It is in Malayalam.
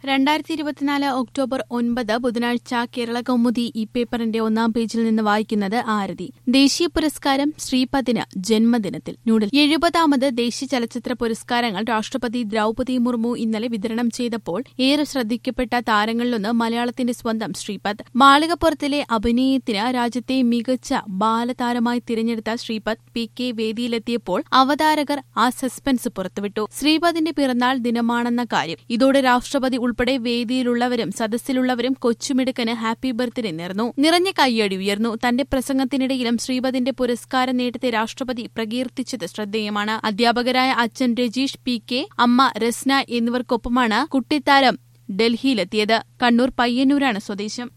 രണ്ടായിരത്തി ഇരുപത്തിനാല് ഒക്ടോബർ ഒൻപത് ബുധനാഴ്ച കേരള കൗമുദി ഈ പേപ്പറിന്റെ ഒന്നാം പേജിൽ നിന്ന് വായിക്കുന്നത് ആരതി ദേശീയ പുരസ്കാരം ശ്രീപദിന് ജന്മദിനത്തിൽ ന്യൂഡൽഹി എഴുപതാമത് ദേശീയ ചലച്ചിത്ര പുരസ്കാരങ്ങൾ രാഷ്ട്രപതി ദ്രൌപദി മുർമു ഇന്നലെ വിതരണം ചെയ്തപ്പോൾ ഏറെ ശ്രദ്ധിക്കപ്പെട്ട താരങ്ങളിലൊന്ന് മലയാളത്തിന്റെ സ്വന്തം ശ്രീപദ് മാളികപ്പുറത്തിലെ അഭിനയത്തിന് രാജ്യത്തെ മികച്ച ബാലതാരമായി തിരഞ്ഞെടുത്ത ശ്രീപദ് പി കെ വേദിയിലെത്തിയപ്പോൾ അവതാരകർ ആ സസ്പെൻസ് പുറത്തുവിട്ടു ശ്രീപദിന്റെ പിറന്നാൾ ദിനമാണെന്ന കാര്യം ഇതോടെ രാഷ്ട്രപതി ഉൾപ്പെടെ വേദിയിലുള്ളവരും സദസ്സിലുള്ളവരും കൊച്ചുമിടുക്കന് ഹാപ്പി ബർത്ത്ഡേ നേർന്നു നിറഞ്ഞ കയ്യടി ഉയർന്നു തന്റെ പ്രസംഗത്തിനിടയിലും ശ്രീപദിന്റെ പുരസ്കാര നേട്ടത്തെ രാഷ്ട്രപതി പ്രകീർത്തിച്ചത് ശ്രദ്ധേയമാണ് അധ്യാപകരായ അച്ഛൻ രജീഷ് പി കെ അമ്മ രസ്ന എന്നിവർക്കൊപ്പമാണ് കുട്ടിത്താരം ഡൽഹിയിലെത്തിയത് കണ്ണൂർ പയ്യന്നൂരാണ് സ്വദേശം